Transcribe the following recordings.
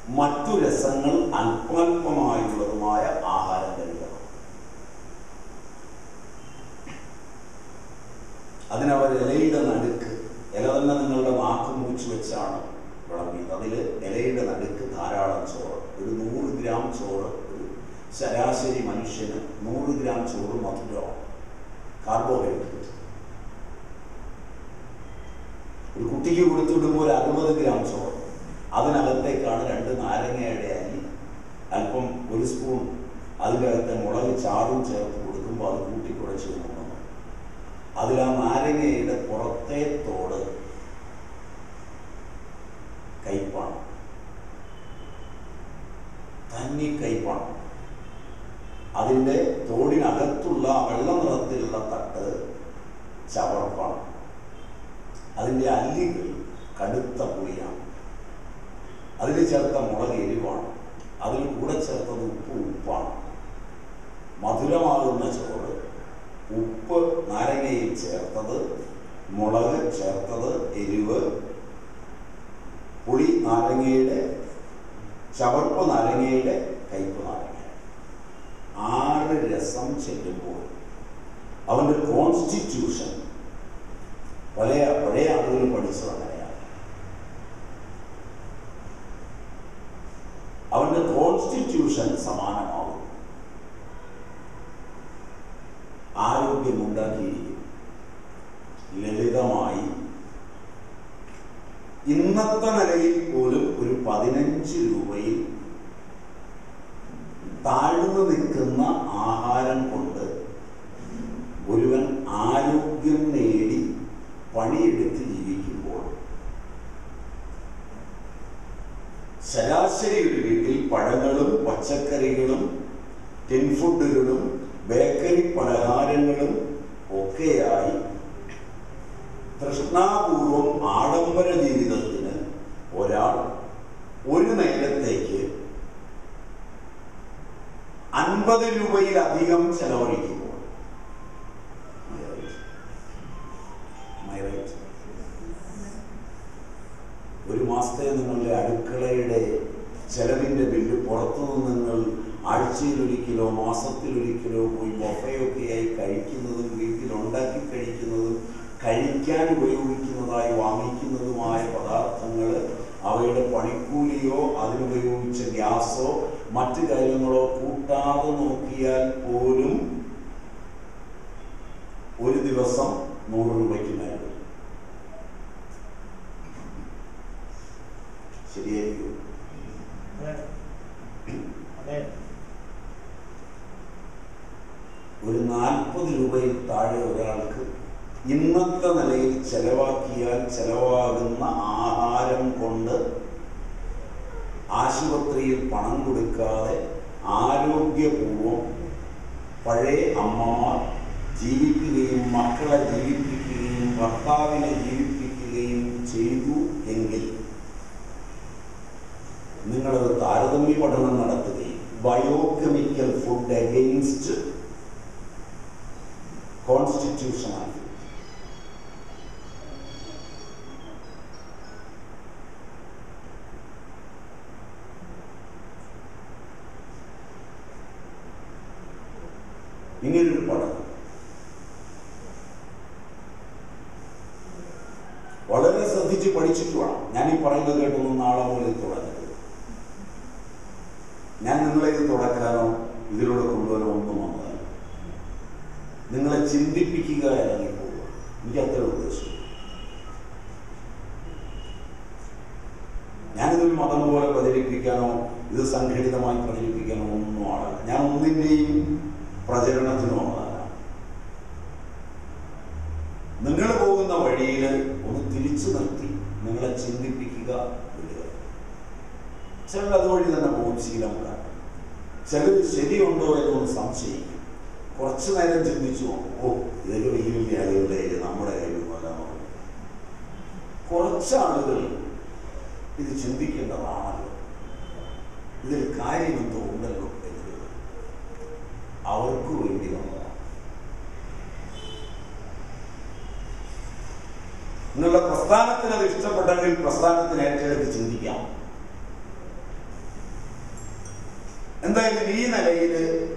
മറ്റു രസങ്ങൾ അല്പാൽപമായുള്ളതുമായ ആഹാരം കഴിക്കണം അതിനവർ ഇലയുടെ നടുക്ക് ഇല തന്നെ നിങ്ങളുടെ നാക്ക് മുറിച്ച് വെച്ചാണ് വിളമ്പിയത് അതിൽ ഇലയുടെ നടുക്ക് ധാരാളം ചോറ് ഒരു നൂറ് ഗ്രാം ചോറ് ഒരു ശരാശരി മനുഷ്യന് നൂറ് ഗ്രാം ചോറ് മധുരമാണ് കാർബോഹൈഡ്രേറ്റ് ഒരു കുട്ടിക്ക് കൊടുത്തുവിടുമ്പോൾ ഒരു അറുപത് ഗ്രാം ചോറ് അതിനകത്തേക്കാണ് രണ്ട് നാരങ്ങയുടെ അരി അല്പം ഒരു സ്പൂൺ അതിനകത്തെ മുളക് ചാറും ചേർത്ത് കൊടുക്കുമ്പോൾ അത് കൂട്ടിക്കുഴച്ച് കൊണ്ടുവന്നു അതിൽ ആ നാരങ്ങയുടെ പുറത്തെ തോട് കയ്പാണ് തന്നി കയ്പാണ് അതിൻ്റെ തോടിനകത്തുള്ള വെള്ള നിറത്തിലുള്ള തട്ട് ചവർപ്പാണ് അതിൻ്റെ അല്ലികൾ കടുത്ത പുളിയാണ് അതിൽ ചേർത്ത മുളക് എരിവാണ് അതിൽ കൂടെ ചേർത്തത് ഉപ്പ് ഉപ്പാണ് മധുരമാകുന്ന ചോറ് ഉപ്പ് നാരങ്ങയിൽ ചേർത്തത് മുളക് ചേർത്തത് എരിവ് പുളി നാരങ്ങയുടെ ചവർപ്പ് നാരങ്ങയുടെ കയ്പ് നാരങ്ങ ആറ് രസം ചെല്ലുമ്പോൾ അവൻ്റെ കോൺസ്റ്റിറ്റ്യൂഷൻ പഴയ പഴയ ആളുകൾ പഠിച്ചത് അങ്ങനെയാണ് അവന്റെ കോൺസ്റ്റിറ്റ്യൂഷൻ സമാനമാവും ആരോഗ്യമുണ്ടാക്കിയിരിക്കും ലളിതമായി ഇന്നത്തെ നിലയിൽ പോലും ഒരു പതിനഞ്ച് രൂപയിൽ താഴ്ന്നു നിൽക്കുന്ന ആഹാരം കൊണ്ട് ഒരുവൻ ആരോഗ്യം നേടി പണിയെടുത്ത് ജീവിക്കുമ്പോൾ ശരാശരി ഒരു വീട്ടിൽ പഴങ്ങളും പച്ചക്കറികളും ടിൻ ഫുഡുകളും ബേക്കറി പലഹാരങ്ങളും ഒക്കെയായി തൃഷ്ണാപൂർവം ആഡംബര ജീവിതത്തിന് ഒരാൾ ഒരു നേരത്തേക്ക് അൻപത് രൂപയിലധികം ചെലവഴിക്കുമ്പോൾ Am I right? Am I right? ഒരു മാസത്തെ നിങ്ങളുടെ അടുക്കളയുടെ ചെലവിൻ്റെ ബില്ല് പുറത്തുനിന്ന് നിങ്ങൾ ആഴ്ചയിലൊരിക്കലോ മാസത്തിലൊരിക്കലോ പോയി ബൊഫയൊക്കെയായി കഴിക്കുന്നതും വീട്ടിൽ ഉണ്ടാക്കി കഴിക്കുന്നതും കഴിക്കാൻ ഉപയോഗിക്കുന്നതായി വാങ്ങിക്കുന്നതുമായ പദാർത്ഥങ്ങൾ അവയുടെ പണിക്കൂലിയോ അതിനുപയോഗിച്ച ഗ്യാസോ മറ്റു കാര്യങ്ങളോ കൂട്ടാതെ നോക്കിയാൽ പോലും ഒരു ദിവസം നൂറ് രൂപയ്ക്ക് മേൽ വരും. ശരിയായിരിക്കും അതെ ഒരു നാൽപ്പത് രൂപയിൽ താഴെ ഒരാൾക്ക് ഇന്നത്തെ നിലയിൽ ചെലവാക്കിയാൽ ചെലവാകുന്ന ആഹാരം കൊണ്ട് ആശുപത്രിയിൽ പണം കൊടുക്കാതെ ആരോഗ്യപൂർവം പഴയ അമ്മമാർ ജീവിക്കുകയും മക്കളെ ജീവിപ്പിക്കുകയും ഭർത്താവിനെ ജീവിപ്പിക്കുകയും ചെയ്തു എങ്കിൽ നിങ്ങളത് താരതമ്യ പഠനം നടത്തുകയും ബയോകെമിക്കൽ ഫുഡ് അഗെയിൻസ്റ്റ് കോൺസ്റ്റിറ്റ്യൂഷണൽ ഇങ്ങനൊരു പഠനം വളരെ ശ്രദ്ധിച്ച് പഠിച്ചിട്ട് വേണം ഞാൻ ഈ പറയുന്നത് കേട്ടൊന്നും നാളെ മുതൽ തുടങ്ങരുത് ഞാൻ നിങ്ങളെ ഇത് തുടക്കാനോ ഇതിലൂടെ കൊണ്ടുവരാനോ ഒന്നും വന്നതല്ല നിങ്ങളെ ചിന്തിപ്പിക്കുക ഇറങ്ങിപ്പോവുക എനിക്ക് അത്ര ഉദ്ദേശം ഞാനിതൊരു മതം പോലെ പ്രചരിപ്പിക്കാനോ ഇത് സംഘടിതമായി പ്രചരിപ്പിക്കാനോ ഒന്നും ആളല്ല ഞാൻ ഒന്നിൻ്റെയും പ്രചരണത്തിന് വന്നതല്ല നിങ്ങൾ പോകുന്ന വഴിയിൽ ഒന്ന് തിരിച്ചു നിർത്തി നിങ്ങളെ ചിന്തിപ്പിക്കുക വിടുക ചിലർ അതുവഴി തന്നെ പോകും ശീലം കാട്ടും ചിലർ ശരിയുണ്ടോ എന്നൊന്ന് സംശയിക്കും കുറച്ചു നേരം ചിന്തിച്ചു നോക്കും. ഓ ഇതൊക്കെ വലിയ വലിയ ആളുകളുടെ കയ്യിൽ നമ്മുടെ കയ്യിലൊന്നുമല്ല എന്ന് പറയും. കുറച്ച് ആളുകൾ ഇത് ചിന്തിക്കേണ്ടതാണല്ലോ ഇതിൽ കാര്യമെന്തോ ഉണ്ടല്ലോ എന്ന് കരുതും. അവർക്ക് വേണ്ടി വന്നതാണ് നിങ്ങളുടെ പ്രസ്ഥാനത്തിന് അത് ഇഷ്ടപ്പെട്ടെങ്കിൽ പ്രസ്ഥാനത്തിന് ഏറ്റെടുത്ത് ചിന്തിക്കാം എന്തായാലും ഈ നിലയിൽ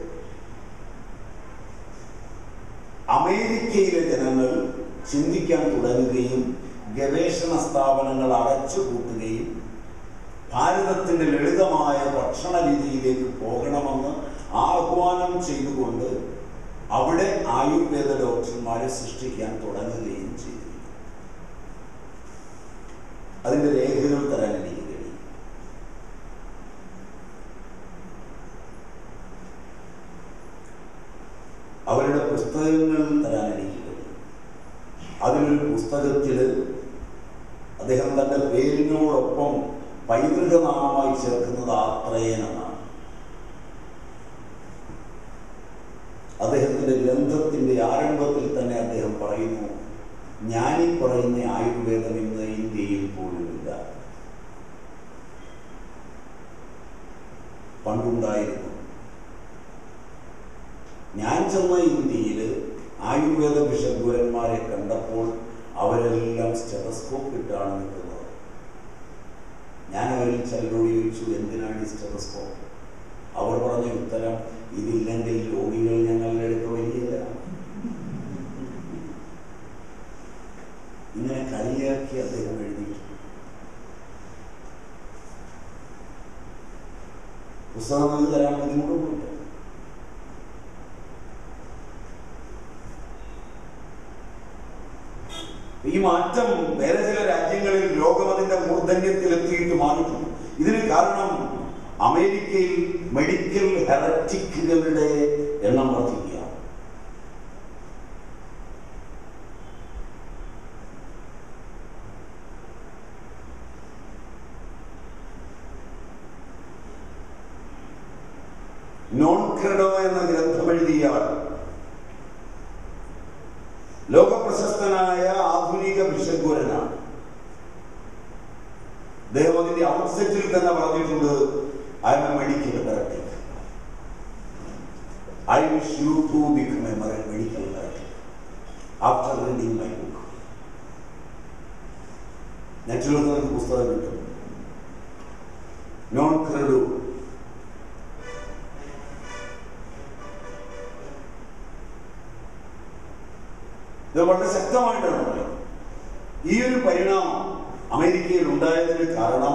അമേരിക്കയിലെ ജനങ്ങൾ ചിന്തിക്കാൻ തുടങ്ങുകയും ഗവേഷണ സ്ഥാപനങ്ങൾ അടച്ചുപൂട്ടുകയും ഭാരതത്തിന്റെ ലളിതമായ ഭക്ഷണ രീതിയിലേക്ക് പോകണമെന്ന് ആഹ്വാനം ചെയ്തുകൊണ്ട് അവിടെ ആയുർവേദ ഡോക്ടർമാരെ സൃഷ്ടിക്കാൻ തുടങ്ങുകയും ചെയ്തു അതിന്റെ രേഖകൾ തരാൻ എനിക്ക് കഴിയും അവരുടെ പുസ്തകങ്ങൾ തരാൻ എനിക്ക് കഴിയും അതിലൊരു പുസ്തകത്തിൽ അദ്ദേഹം തന്റെ പേരിനോടൊപ്പം പൈതൃക നാമമായി ചേർക്കുന്നത് ആത്രേയൻ എന്നാണ് അദ്ദേഹത്തിന്റെ ഗ്രന്ഥത്തിന്റെ ആരംഭത്തിൽ തന്നെ അദ്ദേഹം പറയുന്നു ഞാനീ പറയുന്ന ആയുർവേദം ഇന്ന് ഇന്ത്യയിൽ പോലുമില്ല പണ്ടുണ്ടായിരുന്നു ഞാൻ ചെന്ന ഇന്ത്യയിൽ ആയുർവേദ ബിഷപ്പുരന്മാരെ കണ്ടപ്പോൾ അവരെല്ലാം സ്റ്റെതസ്കോപ്പ് ഇട്ടാണ് നിൽക്കുന്നത് ഞാൻ അവരിൽ ചിലരോട് ചോദിച്ചു എന്തിനാണ് ഈ സ്റ്റെതസ്കോപ്പ് അവർ പറഞ്ഞ ഉത്തരം ഇതില്ലെങ്കിൽ രോഗികൾ ഞങ്ങളുടെ അടുത്ത് വരികയില്ല ഇങ്ങനെ കളിയാക്കി അദ്ദേഹം എഴുതിയിട്ടുണ്ട് പുസ്തകങ്ങൾ തരാൻ ബുദ്ധിമുട്ടൊന്നുമില്ല ഈ മാറ്റം വേറെ ചില രാജ്യങ്ങളിൽ രോഗം അതിന്റെ മൂർധന്യത്തിലെത്തിയിട്ട് മാറിയിട്ടുണ്ട് ഇതിന് കാരണം അമേരിക്കയിൽ മെഡിക്കൽ ഹെററ്റിക്കുകളുടെ എണ്ണം വർദ്ധിക്കുക നോൺ ക്രെഡോ എന്ന ഗ്രന്ഥം എഴുതിയ ആൾ ലോകപ്രശസ്തനായ ആധുനിക ബിഷഗ്വരനാണ് അദ്ദേഹം അതിന്റെ ഔട്ട്സെറ്റിൽ തന്നെ പറഞ്ഞിട്ടുണ്ട് I'm a medical corrective I wish you to become a medical corrective after reading my book നെറ്റിലൊക്കെ നിങ്ങൾക്ക് പുസ്തകം കിട്ടും നോൺ ക്രെഡു ഇത് വളരെ ശക്തമായിട്ടാണ് പറയുന്നത് ഈ ഒരു പരിണാമം അമേരിക്കയിൽ ഉണ്ടായതിന് കാരണം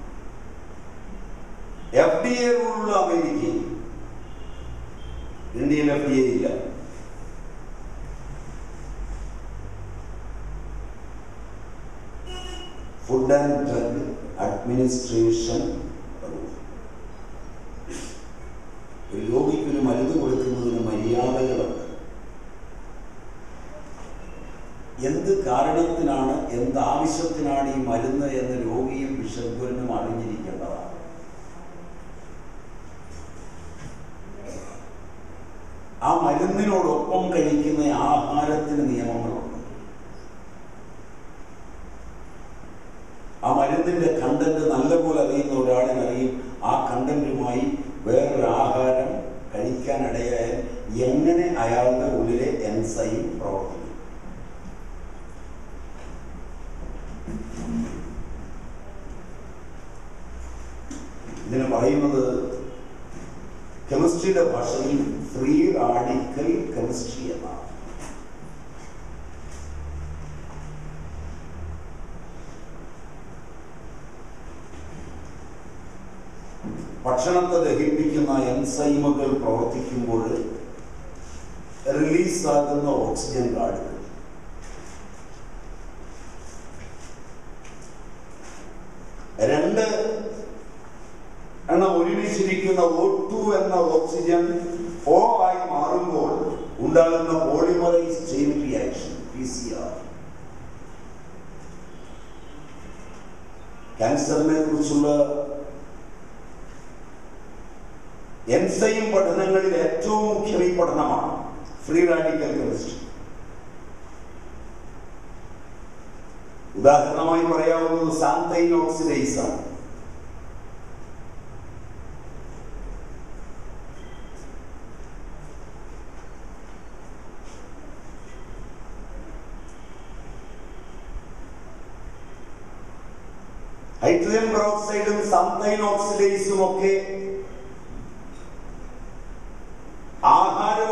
എഫ് ഡി എ റൂളുള്ള അമേരിക്കയിൽ ഇന്ത്യയിൽ എഫ് ഡി എ ഇല്ല ഫുഡ് ആൻഡ് ഡ്രഗ് അഡ്മിനിസ്ട്രേഷൻ ഒരു രോഗിക്ക് ഒരു മരുന്ന് കൊടുക്കുന്നതിന് മര്യാദകളുണ്ട് എന്ത് കാരണത്തിനാണ് എന്ത് ആവശ്യത്തിനാണ് ഈ മരുന്ന് എന്ന് രോഗിയും ബിഷപ്പുരനും അറിഞ്ഞിരിക്കേണ്ടതാണ് ആ മരുന്നിനോടൊപ്പം കഴിക്കുന്ന ആഹാരത്തിന് നിയമങ്ങളുണ്ട് ആ മരുന്നിന്റെ കണ്ടന്റ് നല്ലപോലെ അറിയുന്ന ഒരാളിന് അറിയും ആ കണ്ടന്റുമായി വേറൊരു ആഹാരം കഴിക്കാനിടയായാൽ എങ്ങനെ അയാളുടെ ഉള്ളിലെ എൻസൈം പ്രവർത്തിക്കും ഇതിന് പറയുന്നത് കെമിസ്ട്രിയുടെ ഭാഷയിൽ ഫ്രീ റാഡിക്കൽ കെമിസ്ട്രി എന്നാണ് ഭക്ഷണത്തെ ദഹിപ്പിക്കുന്ന എൻസൈമുകൾ പ്രവർത്തിക്കുമ്പോൾ റിലീസാകുന്ന ഓക്സിജൻ കാർഡുകൾ രണ്ട് എണ്ണം ഒരുമിച്ചിരിക്കുന്ന ഒ ടു എന്ന ഓക്സിജൻ ഓ ആയി മാറുമ്പോൾ ഉണ്ടാകുന്ന polymerise chain reaction P C R ക്യാൻസറിനെ കുറിച്ചുള്ള എൻസൈം പഠനങ്ങളിൽ ഏറ്റവും മുഖ്യം ഈ പഠനമാണ് ഫ്രീ റാഡിക്കൽ കെമിസ്ട്രി ഉദാഹരണമായി പറയാവുന്നത് സാന്തൈൻ ഓക്സിഡൈസ് ആണ് ഹൈഡ്രജൻ പെറോക്സൈഡും സന്തൈൻ ഓക്സിഡൈസും ഒക്കെ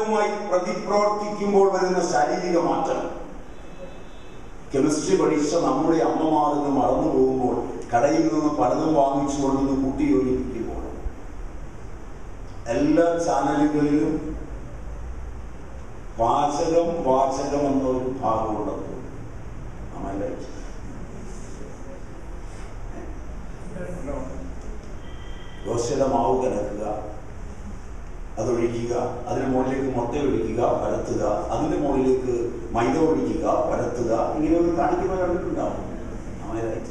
പാചകവുമായി പ്രതിപ്രവർത്തിക്കുമ്പോൾ വരുന്ന ശാരീരിക മാറ്റം കെമിസ്ട്രി പഠിച്ച നമ്മുടെ അമ്മമാർ ഇന്ന് മറന്നു പോകുമ്പോൾ കടയിൽ നിന്ന് പലതും വാങ്ങിച്ചു കൊണ്ടുവന്ന് കൂട്ടി യോജിപ്പിക്കുമ്പോൾ എല്ലാ ചാനലുകളിലും പാചകം വാചകം എന്നൊരു ഭാഗമുള്ളത് അമ്മയുടെ ദോശയുടെ മാവ് കലക്കുക അതൊഴിക്കുക അതിന് മുകളിലേക്ക് മുട്ട ഒഴിക്കുക പരത്തുക അതിന്റെ മുകളിലേക്ക് മൈദ ഒഴിക്കുക പരത്തുക ഇങ്ങനെ ഒന്ന് കാണിക്കുന്ന കണ്ടിട്ടുണ്ടാവും അമേരായിട്ട്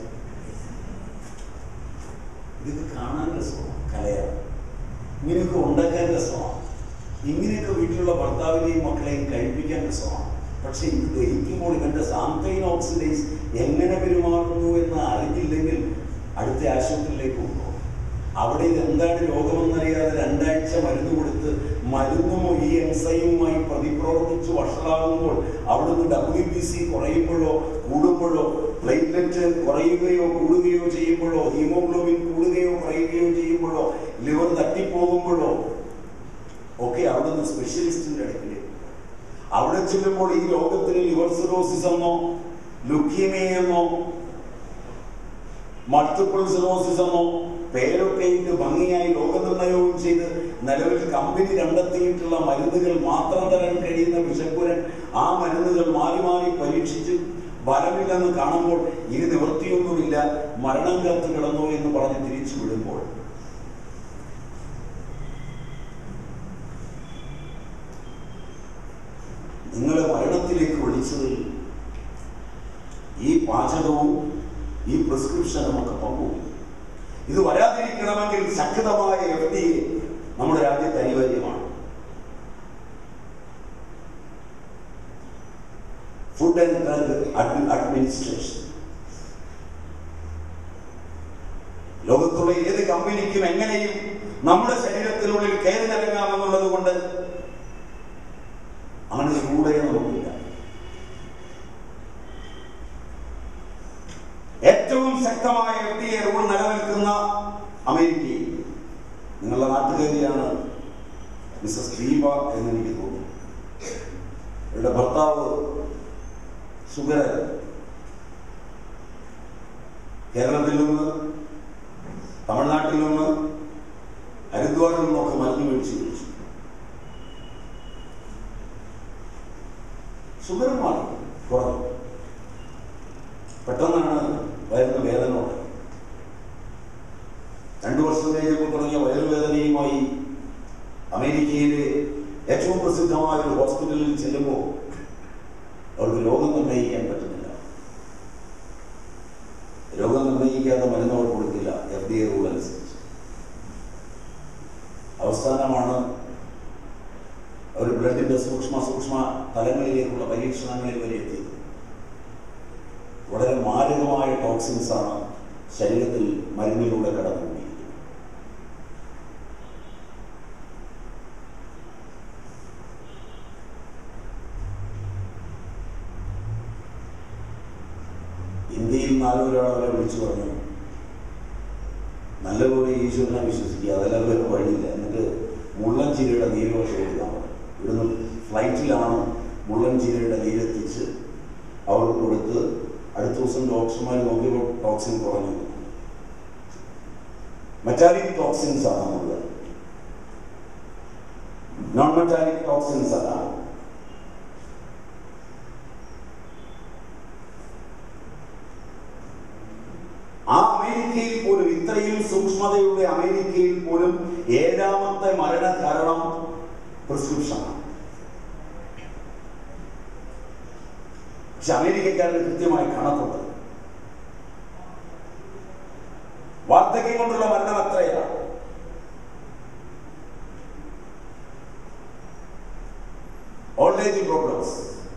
ഇതൊക്കെ കാണാൻ രസമാണ് കലയാണ് ഇങ്ങനെയൊക്കെ ഉണ്ടാക്കാൻ രസമാണ് ഇങ്ങനെയൊക്കെ വീട്ടിലുള്ള ഭർത്താവിനെയും മക്കളെയും കഴിപ്പിക്കാൻ രസമാണ് പക്ഷെ ഇത് ദഹിക്കുമ്പോൾ ഇവന്റെ സാന്തൈൻ ഓക്സിഡൈസ് എങ്ങനെ പെരുമാറുന്നു എന്ന് അറിഞ്ഞില്ലെങ്കിൽ അടുത്ത ആശുപത്രിയിലേക്ക് കൊണ്ടുപോകും അവിടെ ഇത് എന്താണ് രോഗമെന്നറിയാതെ രണ്ടാഴ്ച മരുന്ന് കൊടുത്ത് മരുന്നും ഈ എൻസൈമുമായി പ്രതിപ്രവർത്തിച്ച് വഷളാകുമ്പോൾ അവിടുന്ന് ഡബ്ല്യു ബി സി കുറയുമ്പോഴോ കൂടുമ്പോഴോ പ്ലേറ്റ്ലെറ്റ് കുറയുകയോ കൂടുകയോ ചെയ്യുമ്പോഴോ ഹീമോഗ്ലോബിൻ കൂടുകയോ കുറയുകയോ ചെയ്യുമ്പോഴോ ലിവർ തട്ടിപ്പോകുമ്പോഴോ ഒക്കെ അവിടുന്ന് സ്പെഷ്യലിസ്റ്റിന്റെ അടുക്കിലേക്ക് അവിടെ ചെല്ലുമ്പോൾ ഈ ലോകത്തിന് ലിവർ സിറോസിസ് എന്നോ ലുക്കീമിയ എന്നോ മൾട്ടിപ്പിൾ സിറോസിസ് എന്നോ പേരൊക്കെ ഇട്ട് ഭംഗിയായി രോഗനിർണയവും ചെയ്ത് നിലവിൽ കമ്പനി കണ്ടെത്തിയിട്ടുള്ള മരുന്നുകൾ മാത്രം തരാൻ കഴിയുന്ന വിഷപ്പുരൻ ആ മരുന്നുകൾ മാറി മാറി പരീക്ഷിച്ച് ഫലമില്ലെന്ന് കാണുമ്പോൾ ഇനി നിവൃത്തിയൊന്നുമില്ല മരണം കാത്ത് കിടന്നു എന്ന് പറഞ്ഞ് തിരിച്ചു വിടുമ്പോൾ നിങ്ങളെ മരണത്തിലേക്ക് വിളിച്ചതിൽ ഈ പാചകവും ഈ പ്രിസ്ക്രിപ്ഷനും ഒക്കെ പങ്കുവയ്ക്കും ഇത് വരാതിരിക്കണമെങ്കിൽ ശക്തമായ എഫ് ഡി എ നമ്മുടെ രാജ്യത്ത് അനിവാര്യമാണ് ഫുഡ് ആൻഡ് ഡ്രഗ് അഡ്മിനിസ്ട്രേഷൻ ലോകത്തുള്ള ഏത് കമ്പനിക്കും എങ്ങനെയും നമ്മുടെ ശരീരത്തിനുള്ളിൽ കയറി നിറങ്ങാമെന്നുള്ളത് കൊണ്ട് അങ്ങനെ ഒരു റൂളേ നമുക്കില്ല ഏറ്റവും ശക്തമായ എഫ് ഡി എ റൂൾ നിലനിൽക്കുന്ന അമേരിക്കയിൽ നിങ്ങളുടെ നാട്ടുകാരിയാണ് മിസസ് ദീപ എന്ന് എനിക്ക് തോന്നുന്നു ഇവരുടെ ഭർത്താവ് സുഗരൻ കേരളത്തിൽ നിന്ന് തമിഴ്നാട്ടിൽ നിന്ന് ഹരിദ്വാറിൽ നിന്നൊക്കെ മരുന്ന് മേടിച്ച് കഴിച്ചു ഷുഗർ മാറി കുറഞ്ഞു പെട്ടെന്നാണ് വയറിന് വേദന ഉണ്ടായത് രണ്ടു വർഷം കഴിഞ്ഞപ്പോൾ തുടങ്ങിയ വയറുവേദനയുമായി അമേരിക്കയിലെ ഏറ്റവും പ്രസിദ്ധമായ ഒരു ഹോസ്പിറ്റലിൽ ചെല്ലുമ്പോൾ അവർക്ക് രോഗം നിർണ്ണയിക്കാൻ പറ്റുന്നില്ല രോഗം നിർണ്ണയിക്കാതെ മരുന്ന് അവർ കൊടുക്കില്ല എഫ് ഡി എ റൂൾ അനുസരിച്ച് അവസാനമാണ് അവർ ബ്ലഡിന്റെ സൂക്ഷ്മ സൂക്ഷ്മ തലങ്ങളിലേക്കുള്ള പരീക്ഷണങ്ങളിൽ വരെ എത്തിയത് വളരെ മാരകമായ ടോക്സിൻസ് ആണ് ശരീരത്തിൽ മരുന്നിലൂടെ കടന്നുകൂടിയിരിക്കുന്നത് ഇന്ത്യയിൽ നാലുപേരാണ് അവരെ വിളിച്ചു പറഞ്ഞു നല്ലപോലെ ഈശ്വരനെ വിശ്വസിക്കുക അതെല്ലാം വേറെ വഴിയില്ല എന്നിട്ട് മുള്ളൻചിരയുടെ നീര് കൊടുക്കാൻ പറഞ്ഞു ഇവിടുന്ന് ഫ്ലൈറ്റിലാണ് മുള്ളൻചിരയുടെ നീരെത്തിച്ച് അവർക്ക് കൊടുത്ത് അടുത്ത ദിവസം ഡോക്ടർമാർ നോക്കിയപ്പോൾ ടോക്സിൻ കുറഞ്ഞു മെറ്റാലിക് ടോക്സിൻസ് ആണ് നമ്മൾ നോൺ മെറ്റാലിക് ടോക്സിൻസ് അല്ല ആ അമേരിക്കയിൽ പോലും ഇത്രയും സൂക്ഷ്മതയുടെ അമേരിക്കയിൽ പോലും ഏഴാമത്തെ മരണ കാരണം പ്രിസ്ക്രിപ്ഷനാണ് പക്ഷെ അമേരിക്കക്കാരുടെ കൃത്യമായ കണക്കുണ്ട് വാർദ്ധക്യം കൊണ്ടുള്ള മരണം എത്രയാണ് ഓൾഡ് ഏജ് പ്രോബ്ലംസ്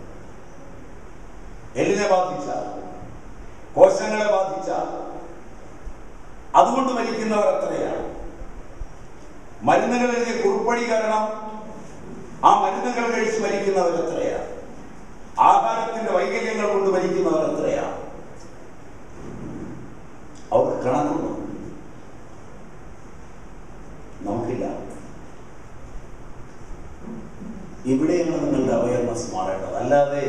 എല്ലിനെ ബാധിച്ച കോശങ്ങളെ ബാധിച്ച അതുകൊണ്ട് മരിക്കുന്നവർ എത്രയാണ് മരുന്നുകൾ എഴുതിയ കുറിപ്പടി കാരണം ആ മരുന്നുകൾ കഴിച്ച് മരിക്കുന്നവർ എത്രയാണ് ആഹാരത്തിന്റെ വൈകല്യങ്ങൾ കൊണ്ട് മരിക്കുന്നവർ എത്രയാണ് അവർക്ക് കണക്കുണ്ടോ നമുക്കില്ല ഇവിടെയാണ് നിങ്ങളുടെ അവയർനെസ് മാറേണ്ടത് അല്ലാതെ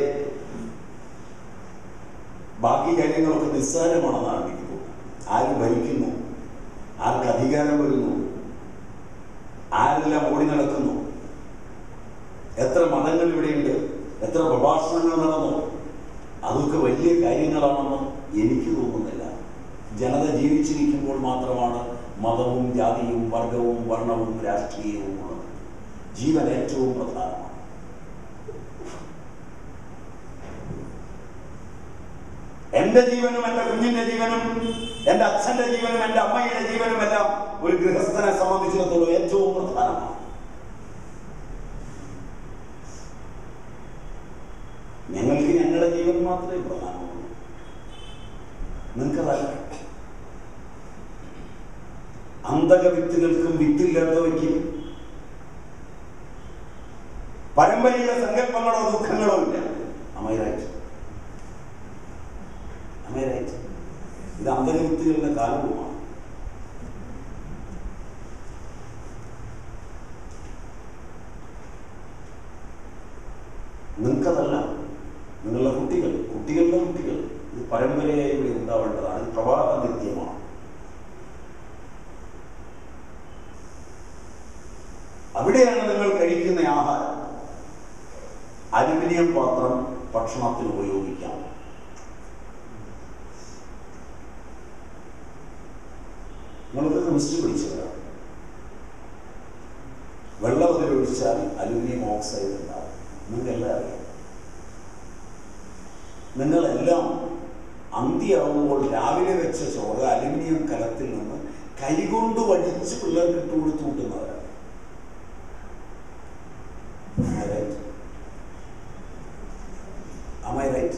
ബാക്കി കാര്യങ്ങളൊക്കെ നിസ്സാരമാണെന്നാണ് എനിക്ക് തോന്നുന്നത് ആര് ഭരിക്കുന്നു ആർക്ക് അധികാരം വരുന്നു ആരെല്ലാം ഓടി നടക്കുന്നു എത്ര മതങ്ങൾ ഇവിടെയുണ്ട് എത്ര പ്രഭാഷണങ്ങൾ നടന്നു അതൊക്കെ വലിയ കാര്യങ്ങളാണെന്ന് എനിക്ക് തോന്നുന്നില്ല ജനത ജീവിച്ചിരിക്കുമ്പോൾ മാത്രമാണ് മതവും ജാതിയും വർഗവും വർണ്ണവും രാഷ്ട്രീയവും ഉള്ളത് ജീവൻ ഏറ്റവും പ്രധാനമാണ് എന്റെ ജീവനും എന്റെ കുഞ്ഞിന്റെ ജീവനും എന്റെ അച്ഛന്റെ ജീവനും എന്റെ അമ്മയുടെ ജീവനും എല്ലാം ഒരു ഗൃഹസ്ഥനെ സംബന്ധിച്ചിടത്തോളം ഏറ്റവും പ്രധാനമാണ് ഞങ്ങൾക്ക് ഞങ്ങളുടെ ജീവൻ മാത്രമേ പ്രധാനമുള്ളൂ നിങ്ങൾക്കതല്ല അന്തക വിത്തുകൾക്കും വിത്തില്ലാത്തവയ്ക്കും പരമ്പരയുടെ സങ്കല്പങ്ങളോ ദുഃഖങ്ങളോ ഇല്ല അമൈറൈറ്റ് അമൈറൈറ്റ് ഇത് അന്തക വിത്തുകളുടെ കാലവുമാണ് നിങ്ങൾക്കതല്ല നിങ്ങളുടെ കുട്ടികൾ കുട്ടികളുടെ കുട്ടികൾ ഇത് പരമ്പരയായി ഇവിടെ ഉണ്ടാവേണ്ടതാണ് ഇത് പ്രവാഹ നിത്യമാണ് അവിടെയാണ് നിങ്ങൾ കഴിക്കുന്ന ആഹാരം അലുമിനിയം പാത്രം ഭക്ഷണത്തിന് ഉപയോഗിക്കാം നിങ്ങൾക്ക് കെമിസ്ട്രി പഠിച്ചവരാണ് വെള്ളം അതിലൊഴിച്ചാൽ അലുമിനിയം ഓക്സൈഡ് ഉണ്ടാവും നിങ്ങൾക്കെല്ലാം അറിയാം നിങ്ങളെല്ലാം അന്തിയാവുമ്പോൾ രാവിലെ വെച്ച ചോറ് അലുമിനിയം കലത്തിൽ നിന്ന് കൈകൊണ്ട് വടിച്ച് പിള്ളേർക്ക് ഇട്ട് കൊടുത്തു കൂട്ടുന്നവരാണ് Am I right? Am I right?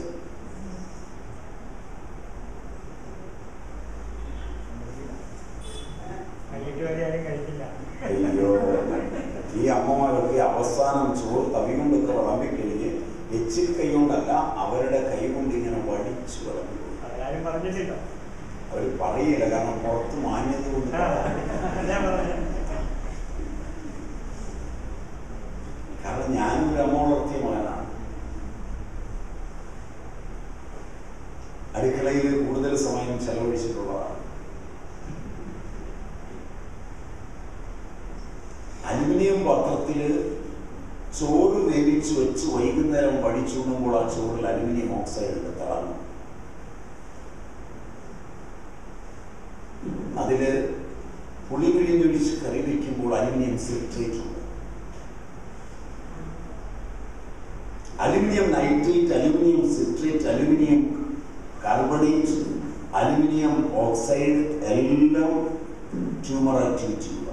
കഴിഞ്ഞിട്ട് വരെ ആരും കഴിക്കില്ല അയ്യോ ഈ അമ്മമാരൊക്കെ അവസാനം ചോറ് തവി കൊണ്ടൊക്കെ വിളമ്പി കഴിഞ്ഞ് എച്ചിൽ കൈ കൊണ്ടല്ല അവരുടെ കൈ കൊണ്ട് ഇങ്ങനെ വടിച്ച് വിളമ്പി കൊടുക്കും. അവരാരും പറഞ്ഞിട്ടില്ല അവർ പറയില്ല കാരണം പുറത്ത് മാന്യത കൊണ്ട് ആ, ഞാൻ പറഞ്ഞു കാരണം ഞാനും ഒരു അമ്മ വളർത്തിയ മകനാണ് അടുക്കളയിൽ കൂടുതൽ സമയം ചെലവഴിച്ചിട്ടുള്ളതാണ് അലുമിനിയം പാത്രത്തിൽ ചോറ് വേവിച്ച് വെച്ച് വൈകുന്നേരം വടിച്ചുകൊണ്ടുമ്പോൾ ആ ചോറിൽ അലുമിനിയം ഓക്സൈഡ് ഉണ്ട് തിളങ്ങും അതില് പുളി പിഴിഞ്ഞൊഴിച്ച് കറി വയ്ക്കുമ്പോൾ അലുമിനിയം സിട്രേറ്റ് ഉണ്ട് aluminium nitrate aluminium citrate aluminium carbonate aluminium oxide എല്ലാം ട്യൂമർ ആക്ടിവിറ്റി ഉള്ളതാണ്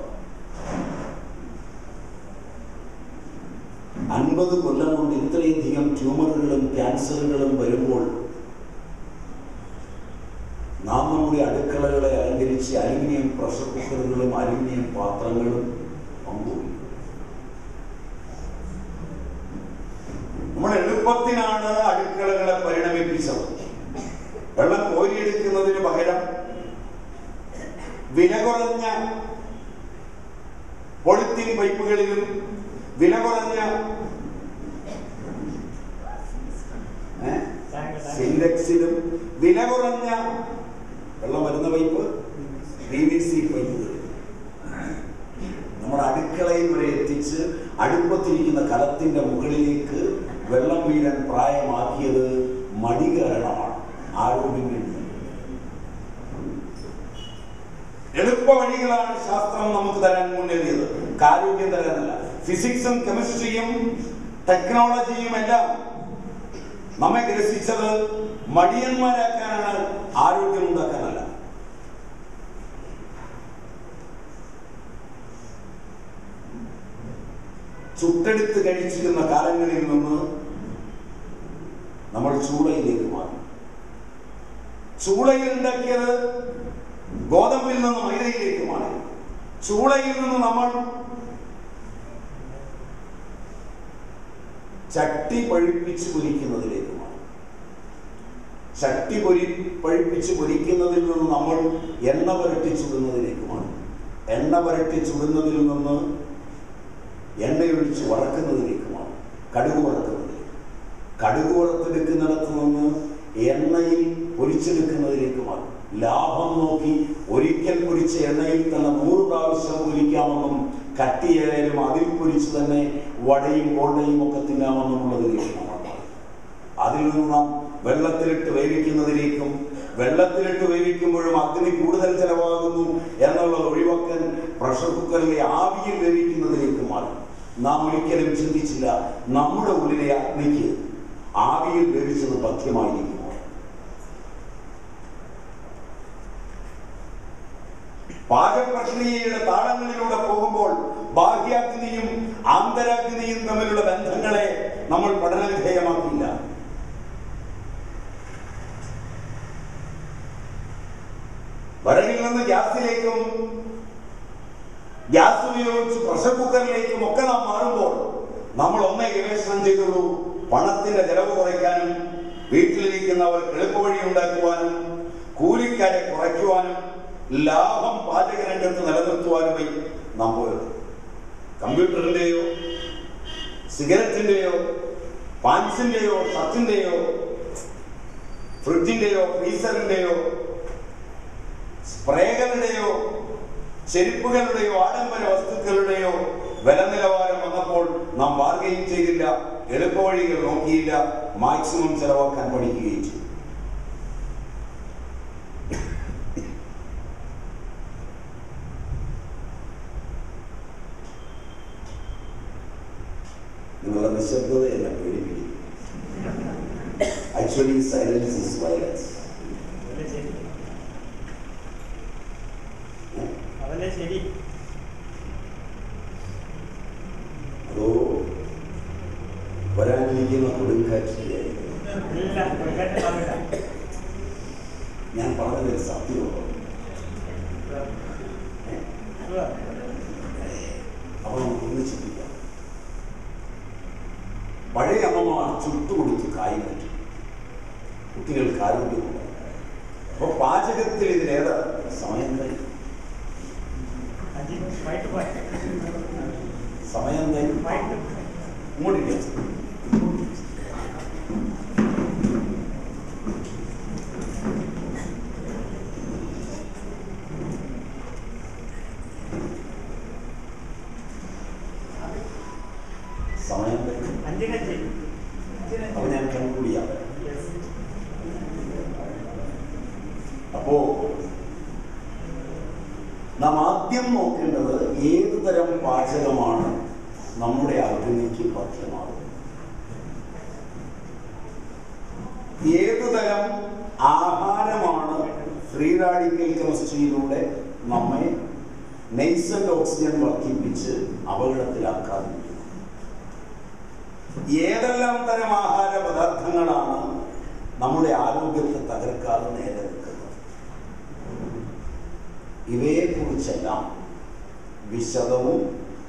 അൻപത് കൊല്ലം കൊണ്ട് ഇത്രയധികം ട്യൂമറുകളും ക്യാൻസറുകളും വരുമ്പോൾ നാം നമ്മുടെ അടുക്കളകളെ അലങ്കരിച്ച് അലുമിനിയം പ്രഷർ കുക്കറുകളും അലുമിനിയം പാത്രങ്ങളും പങ്കുവയ്ക്കും നമ്മൾ എളുപ്പത്തിനാണ് അടുക്കളകളെ പരിണമിപ്പിച്ചത് വെള്ളം കോരിയെടുക്കുന്നതിന് പകരം വില കുറഞ്ഞ പൊളിത്തീൻ പൈപ്പുകളിലും വില കുറഞ്ഞ ഏ? സിൻഡെക്സിലും വില കുറഞ്ഞ വെള്ളം വരുന്ന പൈപ്പ് പി വി സി പൈപ്പുകൾ നമ്മുടെ അടുക്കളയിൽ വരെ എത്തിച്ച് അടുപ്പത്തിരിക്കുന്ന കലത്തിന്റെ മുകളിലേക്ക് വെള്ളം വീഴാൻ പ്രായമാക്കിയത് മടി കാരണമാണ് ആരോഗ്യം വേണ്ടി എളുപ്പ വഴികളാണ് ശാസ്ത്രം നമുക്ക് തരാൻ മുന്നേറിയത് ആരോഗ്യം തരാനല്ല ഫിസിക്സും കെമിസ്ട്രിയും ടെക്നോളജിയും എല്ലാം നമ്മെ ഗ്രസിച്ചത് മടിയന്മാരാക്കാനാണ് ആരോഗ്യം ഉണ്ടാക്കാനല്ല ചുട്ടെടുത്ത് കഴിച്ചിരുന്ന കാലങ്ങളിൽ നിന്ന് നമ്മൾ ചൂളയിലേക്ക് മാറി ചൂളയിൽ ഉണ്ടാക്കിയത് ഗോതമ്പിൽ നിന്ന് മൈദയിലേക്ക് മാറി ചൂളയിൽ നിന്ന് നമ്മൾ ചട്ടി പഴിപ്പിച്ച് പൊരിക്കുന്നതിലേക്ക് മാറി ചട്ടി പൊരി പഴിപ്പിച്ച് പൊരിക്കുന്നതിൽ നിന്ന് നമ്മൾ എണ്ണ പുരട്ടി ചുടുന്നതിലേക്ക് മാറി എണ്ണ പുരട്ടി ചുടുന്നതിൽ നിന്ന് എണ്ണയൊഴിച്ച് വറക്കുന്നതിലേക്ക് മാറി കടുക് വറുക്കുന്നതിലേക്ക് കടുക് വറുത്തെടുക്കുന്നിടത്ത് നിന്ന് എണ്ണയിൽ പൊരിച്ചെടുക്കുന്നതിലേക്ക് മാറും ലാഭം നോക്കി ഒരിക്കൽ പൊരിച്ച എണ്ണയിൽ തന്നെ നൂറ് പ്രാവശ്യം പൊരിക്കാമെന്നും കട്ടിയായാലും അതിൽ പൊരിച്ച് തന്നെ വടയും കൊണ്ടയും ഒക്കെ തിന്നാമെന്നുള്ളതിലേക്ക് നമ്മൾ മാറും അതിൽ നിന്ന് നാം വെള്ളത്തിലിട്ട് വേവിക്കുന്നതിലേക്കും വെള്ളത്തിലിട്ട് വേവിക്കുമ്പോഴും അഗ്നി കൂടുതൽ ചെലവാകുന്നു എന്നുള്ളത് ഒഴിവാക്കാൻ പ്രഷർ കുക്കറിലെ ആവിയിൽ വേവിക്കുന്നതിലേക്ക് മാറും നാം ഒരിക്കലും ചിന്തിച്ചില്ല നമ്മുടെ ഉള്ളിലെ അഗ്നിക്ക് ആവിയിൽ വേവിച്ചത് പഥ്യമായിരിക്കുമോ പാകപ്രക്രിയയുടെ താളങ്ങളിലൂടെ പോകുമ്പോൾ ബാഹ്യാഗ്നിയും ആന്തരാഗ്നിയും തമ്മിലുള്ള ബന്ധങ്ങളെ നമ്മൾ പഠനവിധേയമാക്കില്ല വിറകിൽ നിന്ന് ഗ്യാസിലേക്കും ഗ്യാസ് ഉപയോഗിച്ച് പ്രഷർ കുക്കറിലേക്കും ഒക്കെ നാം മാറുമ്പോൾ നമ്മൾ ഒന്നേ ഗവേഷണം ചെയ്തുള്ളൂ പണത്തിന്റെ ചെലവ് കുറയ്ക്കാനും വീട്ടിലിരിക്കുന്നവർക്ക് എളുപ്പവഴി ഉണ്ടാക്കുവാനും കൂലിക്കാരെ കുറയ്ക്കുവാനും ലാഭം പാചക രംഗത്ത് നിലനിർത്തുവാനുമായി നാം പോയത് കമ്പ്യൂട്ടറിന്റെയോ സിഗരറ്റിന്റെയോ പാൻസിന്റെയോ ഷർട്ടിന്റെയോ ഫ്രിഡ്ജിന്റെയോ ഫ്രീസറിന്റെയോ സ്പ്രേകളുടെയോ ചെരുപ്പുകളുടെയോ ആഡംബര വസ്തുക്കളുടെയോ വില നിലവാരം വന്നപ്പോൾ നാം ബാർഗെയിൻ ചെയ്തില്ല എളുപ്പവഴികൾ നോക്കിയില്ല മാക്സിമം ചെലവാക്കാൻ പഠിക്കുകയും ചെയ്തു നിങ്ങളുടെ നിശബ്ദത എന്നെ പേടിപ്പിക്കും ആക്ച്വലി സൈലൻസ് ഇസ് വയലൻസ് അതല്ലേ ശരി അതല്ലേ ശരി അതോ വരാനിരിക്കുന്ന കൊടുങ്കാറ്റിന്റെ ഇല്ല കൊടുക്കാൻ പാടില്ല ഞാൻ പറഞ്ഞതിൽ സത്യമുണ്ടോ ഉവ്വ്. അപ്പോൾ നമുക്ക് ഒന്ന് ചിന്തിക്കാം പഴയ അമ്മമാർ ചുട്ടുകൊടുത്ത് കായ് പറ്റും കുട്ടികൾക്ക് ആരോഗ്യമുണ്ട് അപ്പോൾ പാചകത്തിൽ ഇതിലേതാ സമയം തരും അജി വൈകിട്ട് പോയി സമയം തരും വൈകിട്ട് ഇങ്ങോട്ടില്ല സമയം തരും അഞ്ചിനഞ്ച് അപ്പോൾ ഞാൻ കൺകൂടിയാ Yes. അപ്പോ നാം ആദ്യം നോക്കേണ്ടത് ഏത് തരം പാചകമാണ് നമ്മുടെ അഗ്നിക്ക് പഥ്യമാകുന്നത് ഏത് തരം ആഹാരമാണ് ഫ്രീ റാഡിക്കൽ കെമിസ്ട്രിയിലൂടെ നമ്മെ നെയ്സൽ ഓക്സിജൻ വർദ്ധിപ്പിച്ച് അപകടത്തിലാക്കാതിരിക്കുന്നത് ഏതെല്ലാം തരം ആഹാര പദാർത്ഥങ്ങളാണ് നമ്മുടെ ആരോഗ്യത്തെ തകർക്കാതെ നേരെ നിൽക്കുന്നത് ഇവയെക്കുറിച്ചെല്ലാം വിശദവും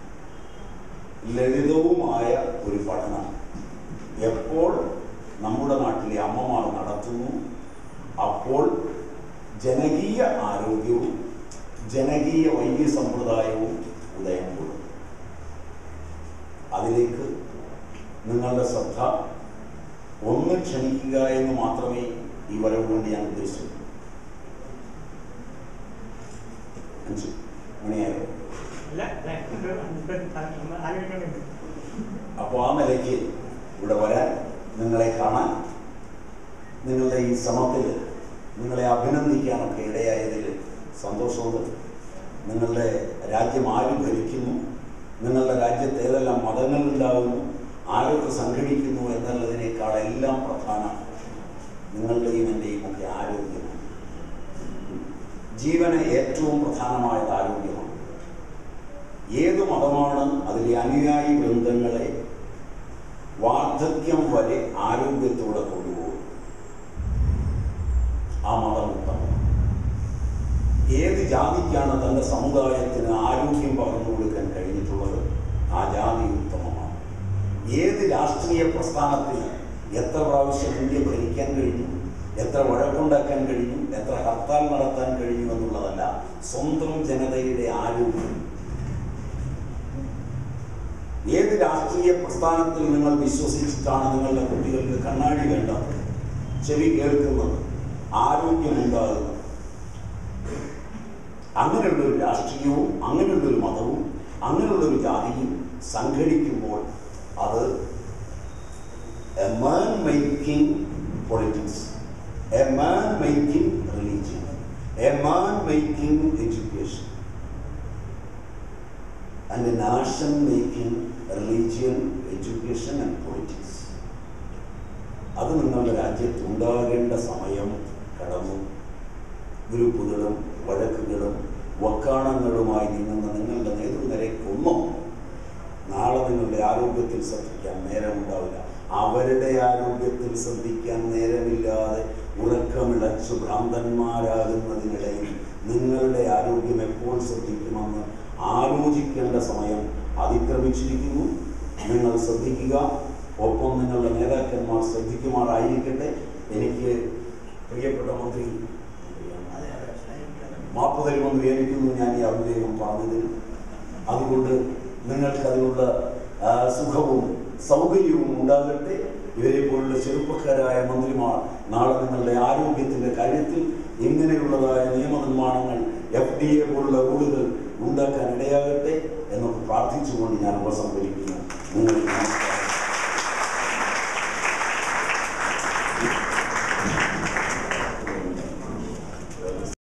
ലളിതവുമായ ഒരു പഠനം എപ്പോൾ നമ്മുടെ നാട്ടിലെ അമ്മമാർ നടത്തുന്നു അപ്പോൾ ജനകീയ ആരോഗ്യവും ജനകീയ വൈദ്യ സമ്പ്രദായവും ഉദയം കൊള്ളും അതിലേക്ക് നിങ്ങളുടെ ശ്രദ്ധ ഒന്ന് ക്ഷണിക്കുക എന്ന് മാത്രമേ ഈ വരവ് കൊണ്ട് ഞാൻ ഉദ്ദേശിച്ചു അഞ്ച് മണിയായോ ഇല്ല ഇല്ല. ഇത് ഒന്ന് ആലോചിക്കുന്നുണ്ട് അപ്പോൾ ആ നിലയ്ക്ക് ഇവിടെ വരാൻ നിങ്ങളെ കാണാൻ നിങ്ങളുടെ ഈ ശ്രമത്തിൽ നിങ്ങളെ അഭിനന്ദിക്കാനൊക്കെ ഇടയായതിൽ സന്തോഷമുണ്ട് നിങ്ങളുടെ രാജ്യം ആര് ഭരിക്കുന്നു നിങ്ങളുടെ രാജ്യത്ത് ഏതെല്ലാം മതങ്ങളുണ്ടാകുന്നു ആരൊക്കെ സംഘടിക്കുന്നു എന്നുള്ളതിനേക്കാൾ എല്ലാം പ്രധാനം നിങ്ങളുടെയും എൻ്റെയും ഒക്കെ ആരോഗ്യമാണ് ജീവന് ഏറ്റവും പ്രധാനമായത് ആരോഗ്യമാണ് ഏത് മതമാണ് അതിലെ അനുയായി വൃന്ദങ്ങളെ വാർദ്ധക്യം വരെ ആരോഗ്യത്തോടെ കൊണ്ടുപോകും ആ മതം ഉത്തമം ഏത് ജാതിക്കാണ് തൻ്റെ സമുദായത്തിന് ആരോഗ്യം പകർന്നു കൊടുക്കാൻ കഴിഞ്ഞിട്ടുള്ളത് ആ ജാതി ഉത്തമമാണ് ഏത് രാഷ്ട്രീയ പ്രസ്ഥാനത്തിന് എത്ര പ്രാവശ്യം ഇന്ത്യ ഭരിക്കാൻ കഴിഞ്ഞു എത്ര വഴക്കുണ്ടാക്കാൻ കഴിഞ്ഞു എത്ര ഹർത്താൽ നടത്താൻ കഴിഞ്ഞു എന്നുള്ളതല്ല സ്വന്തം ജനതയുടെ ആരോഗ്യം ഏത് രാഷ്ട്രീയ പ്രസ്ഥാനത്തിൽ നിങ്ങൾ വിശ്വസിച്ചിട്ടാണ് നിങ്ങളുടെ കുട്ടികൾക്ക് കണ്ണാടി വേണ്ടത് ചെവി കേൾക്കുന്നത് ആരോഗ്യമുണ്ടാകുന്നത് അങ്ങനെയുള്ളൊരു രാഷ്ട്രീയവും അങ്ങനെയുള്ളൊരു മതവും അങ്ങനെയുള്ളൊരു ജാതിയും സംഘടിക്കുമ്പോൾ അത് a man making politics a man making religion a man making education and a nation making religion education and politics അത് നിങ്ങളുടെ രാജ്യത്ത് ഉണ്ടാകേണ്ട സമയം കടന്നു ഗ്രൂപ്പുകളും വഴക്കുകളും വക്കാണങ്ങളുമായി നീങ്ങുന്ന നിങ്ങളുടെ നേതൃനിരക്കൊന്നും നാളെ നിങ്ങളുടെ ആരോഗ്യത്തിൽ ശ്രദ്ധിക്കാൻ നേരമുണ്ടാവില്ല അവരുടെ ആരോഗ്യത്തിൽ ശ്രദ്ധിക്കാൻ നേരമില്ലാതെ ഉറക്കമിളച്ചു ഭ്രാന്തന്മാരാകുന്നതിനിടയിൽ നിങ്ങളുടെ ആരോഗ്യം എപ്പോൾ ശ്രദ്ധിക്കുമെന്ന് ആലോചിക്കേണ്ട സമയം അതിക്രമിച്ചിരിക്കുന്നു നിങ്ങൾ ശ്രദ്ധിക്കുക ഒപ്പം നിങ്ങളുടെ നേതാക്കന്മാർ ശ്രദ്ധിക്കുമാറായിരിക്കട്ടെ എനിക്ക് പ്രിയപ്പെട്ട മന്ത്രി മാപ്പ് തരുമെന്ന് വിചാരിക്കുന്നു ഞാൻ ഈ അവിവേകം പറഞ്ഞതിൽ അതുകൊണ്ട് നിങ്ങൾക്ക് അതിനുള്ള ആ, സുഖവും സൗകര്യവും ഉണ്ടാകട്ടെ ഇവരെ പോലുള്ള ചെറുപ്പക്കാരായ മന്ത്രിമാർ നാളെ നിങ്ങളുടെ ആരോഗ്യത്തിൻ്റെ കാര്യത്തിൽ ഇങ്ങനെയുള്ളതായ നിയമനിർമ്മാണങ്ങൾ എഫ് ഡി എ പോലുള്ള റൂളുകൾ ഉണ്ടാക്കാൻ ഇടയാകട്ടെ എന്നൊക്കെ പ്രാർത്ഥിച്ചുകൊണ്ട് ഞാൻ ഉപസംഹരിക്കുന്നു നിങ്ങൾക്ക് നമസ്കാരം